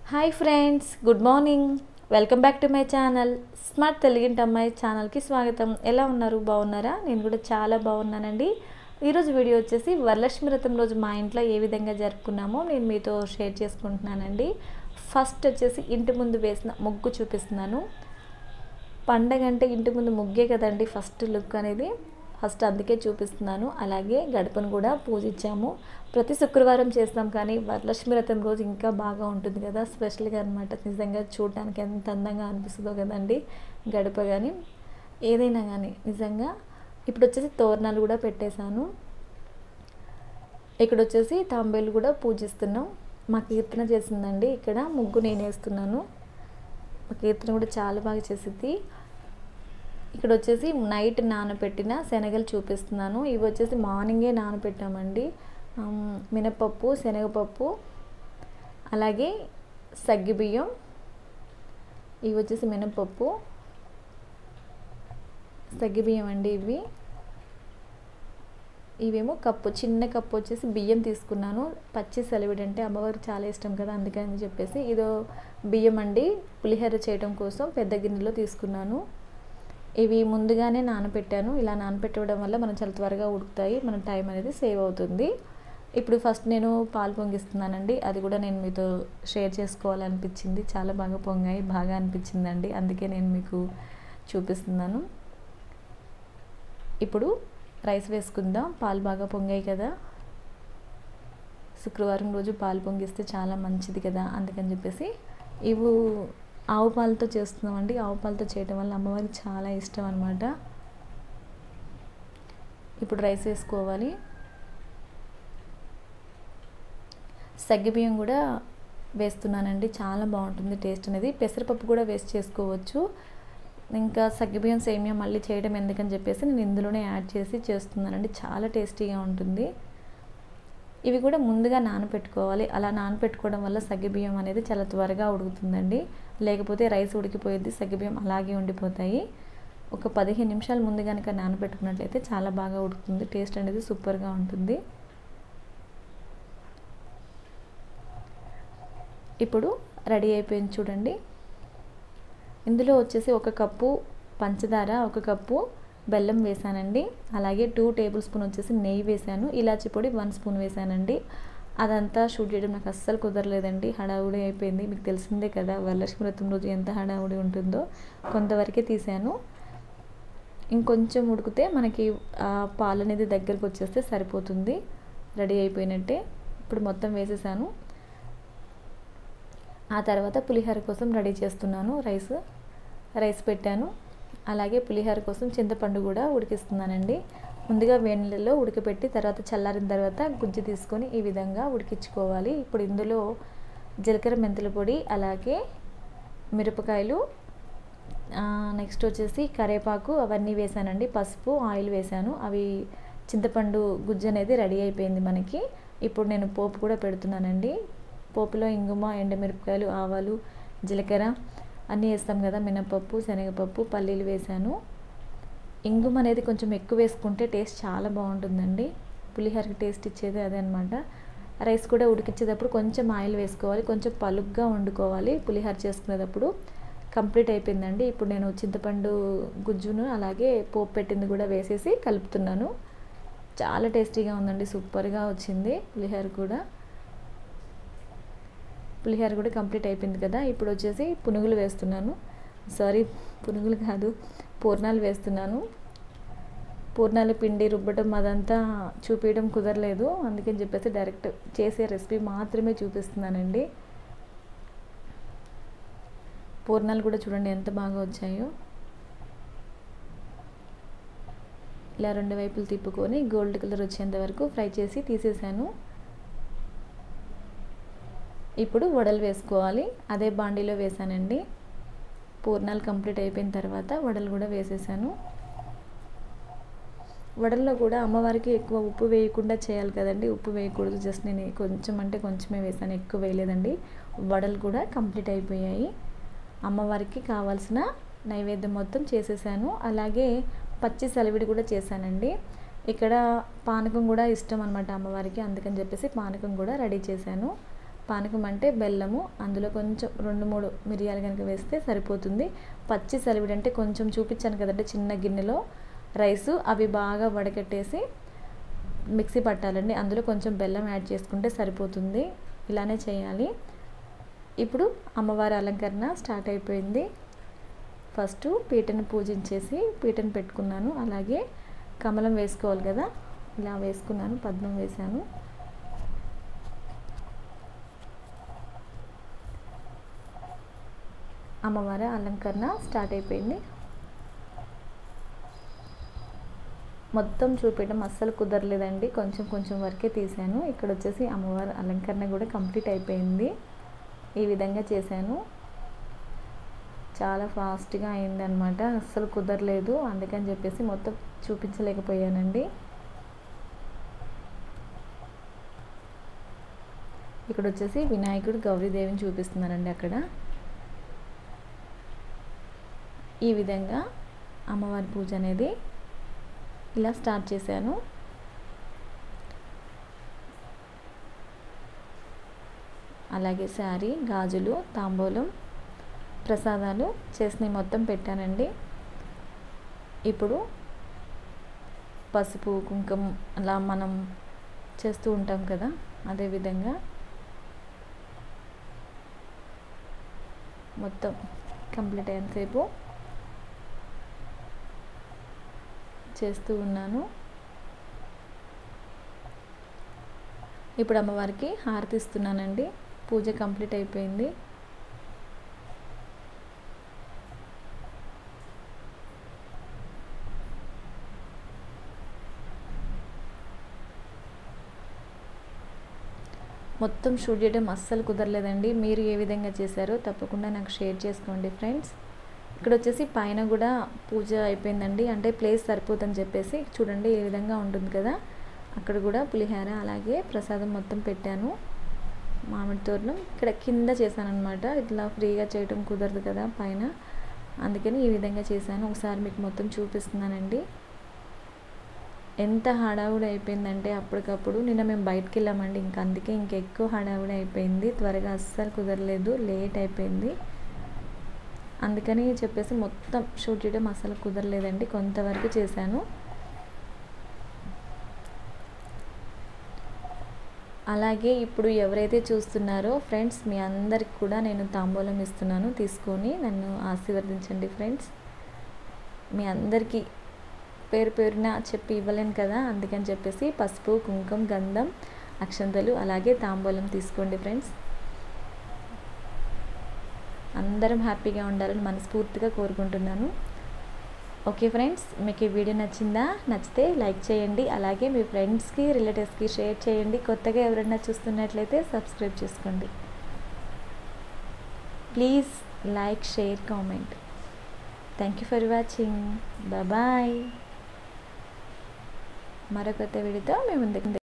hi friends good morning welcome back to my channel smart తెలుగింటి అమ్మాయి ఛానల్కి స్వాగతం ఎలా ఉన్నారు బాగున్నారా నేను కూడా చాలా బాగున్నానండి ఈరోజు వీడియో వచ్చేసి వరలక్ష్మి వ్రతం రోజు మా ఇంట్లో ఏ విధంగా జరుపుకున్నామో నేను మీతో షేర్ చేసుకుంటున్నానండి ఫస్ట్ వచ్చేసి ఇంటి ముందు వేసిన ముగ్గు చూపిస్తున్నాను పండగ అంటే ఇంటి ముందు ముగ్గే కదండి ఫస్ట్ లుక్ అనేది ఫస్ట్ అందుకే చూపిస్తున్నాను అలాగే గడపను కూడా పూజించాము ప్రతి శుక్రవారం చేస్తాం కానీ వరలక్ష్మి వ్రతం రోజు ఇంకా బాగా ఉంటుంది కదా స్పెషల్గా అనమాట నిజంగా చూడటానికి ఎంత అందంగా అనిపిస్తుందో కదండి గడప కానీ ఏదైనా కానీ నిజంగా ఇప్పుడు వచ్చేసి తోరణాలు కూడా పెట్టేశాను ఇక్కడ వచ్చేసి తాంబేలు కూడా పూజిస్తున్నాం మా కీర్తన చేసిందండి ఇక్కడ ముగ్గు నేను వేస్తున్నాను మా కీర్తన కూడా చాలా బాగా చేసింది ఇక్కడ వచ్చేసి నైట్ నానబెట్టిన శనగలు చూపిస్తున్నాను ఇవి వచ్చేసి మార్నింగే నానబెట్టామండి మినపప్పు శనగపప్పు అలాగే సగ్గిబియ్యం ఇవి వచ్చేసి మినపప్పు సగ్గిబియ్యం అండి ఇవి ఇవేమో కప్పు చిన్న కప్పు వచ్చేసి బియ్యం తీసుకున్నాను పచ్చి సెలవిడి అంటే అమ్మవారికి చాలా ఇష్టం కదా అందుకని చెప్పేసి ఇదో బియ్యం అండి పులిహోర చేయడం కోసం పెద్ద గిన్నెలో తీసుకున్నాను ఇవి ముందుగానే నానబెట్టాను ఇలా నానబెట్టడం వల్ల మనం చాలా త్వరగా ఉడుకుతాయి మన టైం అనేది సేవ్ అవుతుంది ఇప్పుడు ఫస్ట్ నేను పాలు పొంగిస్తున్నానండి అది కూడా నేను మీతో షేర్ చేసుకోవాలనిపించింది చాలా బాగా పొంగాయి బాగా అనిపించిందండి అందుకే నేను మీకు చూపిస్తున్నాను ఇప్పుడు రైస్ వేసుకుందాం పాలు బాగా పొంగాయి కదా శుక్రవారం రోజు పాలు పొంగిస్తే చాలా మంచిది కదా అందుకని చెప్పేసి ఇవి ఆవు పాలతో చేస్తున్నామండి ఆవు పాలతో చేయడం వల్ల అమ్మవారికి చాలా ఇష్టం అనమాట ఇప్పుడు రైస్ వేసుకోవాలి సగ్గిబియ్యం కూడా వేస్తున్నానండి చాలా బాగుంటుంది టేస్ట్ అనేది పెసరపప్పు కూడా వేస్ట్ చేసుకోవచ్చు ఇంకా సగ్గిబియ్యం సేమియా మళ్ళీ చేయడం ఎందుకని చెప్పేసి నేను ఇందులోనే యాడ్ చేసి చేస్తున్నానండి చాలా టేస్టీగా ఉంటుంది ఇవి కూడా ముందుగా నానపెట్టుకోవాలి అలా నానపెట్టుకోవడం వల్ల సగ్గిబియ్యం అనేది చాలా త్వరగా ఉడుకుతుందండి లేకపోతే రైస్ ఉడికిపోయేది సగ్గిబియ్యం అలాగే ఉండిపోతాయి ఒక పదిహేను నిమిషాలు ముందు కనుక నానబెట్టుకున్నట్లయితే చాలా బాగా ఉడుకుతుంది టేస్ట్ అనేది సూపర్గా ఉంటుంది ఇప్పుడు రెడీ అయిపోయింది చూడండి ఇందులో వచ్చేసి ఒక కప్పు పంచదార ఒక కప్పు బెల్లం వేసానండి అలాగే టూ టేబుల్ స్పూన్ వచ్చేసి నెయ్యి వేసాను ఇలాచి పొడి వన్ స్పూన్ వేసానండి అదంతా షూట్ చేయడం నాకు అస్సలు కుదరలేదండి హడావుడి అయిపోయింది మీకు తెలిసిందే కదా వరలక్ష్మి వ్రతం రోజు ఎంత హడావుడి ఉంటుందో కొంతవరకే తీసాను ఇంకొంచెం ఉడికితే మనకి పాలు అనేది దగ్గరకు వచ్చేస్తే సరిపోతుంది రెడీ అయిపోయినట్టే ఇప్పుడు మొత్తం వేసేసాను ఆ తర్వాత పులిహోర కోసం రెడీ చేస్తున్నాను రైస్ రైస్ పెట్టాను అలాగే పులిహోర కోసం చింతపండు కూడా ఉడికిస్తున్నానండి ముందుగా వేణిలలో ఉడకపెట్టి తర్వాత చల్లారిన తర్వాత గుజ్జు తీసుకొని ఈ విధంగా ఉడికించుకోవాలి ఇప్పుడు ఇందులో జీలకర్ర మెంతుల పొడి అలాగే మిరపకాయలు నెక్స్ట్ వచ్చేసి కరేపాకు అవన్నీ వేసానండి పసుపు ఆయిల్ వేసాను అవి చింతపండు గుజ్జు అనేది రెడీ అయిపోయింది మనకి ఇప్పుడు నేను పోపు కూడా పెడుతున్నానండి పోపులో ఇంగుమ ఎండుమిరపకాయలు ఆవాలు జీలకర్ర అన్నీ వేస్తాం కదా మినపప్పు శనగపప్పు పల్లీలు వేసాను ఇంగుమ అనేది కొంచెం ఎక్కువ వేసుకుంటే టేస్ట్ చాలా బాగుంటుందండి పులిహోరకి టేస్ట్ ఇచ్చేది అదే అనమాట రైస్ కూడా ఉడికించేటప్పుడు కొంచెం ఆయిల్ వేసుకోవాలి కొంచెం పలుగ్గా వండుకోవాలి పులిహోర చేసుకునేటప్పుడు కంప్లీట్ అయిపోయిందండి ఇప్పుడు నేను చింతపండు గుజ్జును అలాగే పోపు పెట్టింది కూడా వేసేసి కలుపుతున్నాను చాలా టేస్టీగా ఉందండి సూపర్గా వచ్చింది పులిహోర కూడా పులిహోర కూడా కంప్లీట్ అయిపోయింది కదా ఇప్పుడు వచ్చేసి పునుగులు వేస్తున్నాను సారీ పునుగులు కాదు పూర్ణాలు వేస్తున్నాను పూర్ణాలు పిండి రుబ్బటం అదంతా చూపించడం కుదరలేదు అందుకని చెప్పేసి డైరెక్ట్ చేసే రెసిపీ మాత్రమే చూపిస్తున్నానండి పూర్ణాలు కూడా చూడండి ఎంత బాగా వచ్చాయో ఇలా రెండు వైపులు తిప్పుకొని గోల్డ్ కలర్ వచ్చేంత వరకు ఫ్రై చేసి తీసేసాను ఇప్పుడు వడలు వేసుకోవాలి అదే బాండీలో వేసానండి పూర్ణాలు కంప్లీట్ అయిపోయిన తర్వాత వడలు కూడా వేసేసాను వడల్లో కూడా అమ్మవారికి ఎక్కువ ఉప్పు వేయకుండా చేయాలి కదండి ఉప్పు వేయకూడదు జస్ట్ నేను కొంచెం అంటే కొంచెమే వేసాను ఎక్కువ వేయలేదండి వడలు కూడా కంప్లీట్ అయిపోయాయి అమ్మవారికి కావాల్సిన నైవేద్యం మొత్తం చేసేసాను అలాగే పచ్చి సలివిడి కూడా చేశానండి ఇక్కడ పానకం కూడా ఇష్టం అనమాట అమ్మవారికి అందుకని చెప్పేసి పానకం కూడా రెడీ చేశాను పానకం అంటే బెల్లము అందులో కొంచెం రెండు మూడు మిరియాలు కనుక వేస్తే సరిపోతుంది పచ్చి సలివిడి అంటే కొంచెం చూపించాను కదండి చిన్న గిన్నెలో రైసు అవి బాగా వడకట్టేసి మిక్సీ పట్టాలండి అందులో కొంచెం బెల్లం యాడ్ చేసుకుంటే సరిపోతుంది ఇలానే చేయాలి ఇప్పుడు అమ్మవారి అలంకరణ స్టార్ట్ అయిపోయింది ఫస్ట్ పీటను పూజించేసి పీటను పెట్టుకున్నాను అలాగే కమలం వేసుకోవాలి కదా ఇలా వేసుకున్నాను పద్మం వేశాను అమ్మవారి అలంకరణ స్టార్ట్ అయిపోయింది మొత్తం చూపించడం అస్సలు కుదరలేదండి కొంచెం కొంచెం వరకే తీశాను ఇక్కడ వచ్చేసి అమ్మవారి అలంకరణ కూడా కంప్లీట్ అయిపోయింది ఈ విధంగా చేశాను చాలా ఫాస్ట్గా అయిందనమాట అస్సలు కుదరలేదు అందుకని చెప్పేసి మొత్తం చూపించలేకపోయానండి ఇక్కడ వచ్చేసి వినాయకుడు గౌరీదేవిని చూపిస్తున్నానండి అక్కడ ఈ విధంగా అమ్మవారి పూజ అనేది ఇలా స్టార్ట్ చేశాను అలాగే శారీ గాజులు తాంబూలం ప్రసాదాలు చేసినవి మొత్తం పెట్టానండి ఇప్పుడు పసుపు కుంకుమ అలా మనం చేస్తూ ఉంటాం కదా అదేవిధంగా మొత్తం కంప్లీట్ అయ్యేంతసేపు చేస్తూ ఉన్నాను ఇప్పుడు అమ్మవారికి హారతి ఇస్తున్నానండి పూజ కంప్లీట్ అయిపోయింది మొత్తం షూట్ చేయడం అస్సలు కుదరలేదండి మీరు ఏ విధంగా చేశారో తప్పకుండా నాకు షేర్ చేసుకోండి ఫ్రెండ్స్ ఇక్కడ వచ్చేసి పైన కూడా పూజ అయిపోయిందండి అంటే ప్లేస్ సరిపోతుందని చెప్పేసి చూడండి ఏ విధంగా ఉంటుంది కదా అక్కడ కూడా పులిహార అలాగే ప్రసాదం మొత్తం పెట్టాను మామిడి తోరణం ఇక్కడ కింద చేశాను అనమాట ఇట్లా ఫ్రీగా చేయటం కుదరదు కదా పైన అందుకని ఈ విధంగా చేశాను ఒకసారి మీకు మొత్తం చూపిస్తున్నానండి ఎంత హడావుడి అయిపోయిందంటే అప్పటికప్పుడు నిన్న మేము బయటకు వెళ్ళామండి ఇంకా అందుకే ఇంకెక్కువ హడావుడి అయిపోయింది త్వరగా అస్సలు కుదరలేదు లేట్ అయిపోయింది అందుకని చెప్పేసి మొత్తం షూట్ చేయడం అసలు కుదరలేదండి కొంతవరకు చేశాను అలాగే ఇప్పుడు ఎవరైతే చూస్తున్నారో ఫ్రెండ్స్ మీ అందరికి కూడా నేను తాంబూలం ఇస్తున్నాను తీసుకొని నన్ను ఆశీర్వదించండి ఫ్రెండ్స్ మీ అందరికీ పేరు పేరున చెప్పి ఇవ్వలేను కదా అందుకని చెప్పేసి పసుపు కుంకుమ గంధం అక్షంతలు అలాగే తాంబూలం తీసుకోండి ఫ్రెండ్స్ అందరం హ్యాపీగా ఉండాలని మనస్ఫూర్తిగా కోరుకుంటున్నాను ఓకే ఫ్రెండ్స్ మీకు ఈ వీడియో నచ్చిందా నచ్చితే లైక్ చేయండి అలాగే మీ ఫ్రెండ్స్కి రిలేటివ్స్కి షేర్ చేయండి కొత్తగా ఎవరైనా చూస్తున్నట్లయితే సబ్స్క్రైబ్ చేసుకోండి please like share comment thank you for watching bye మరొక కొత్త వీడియోతో మేము ముందుకు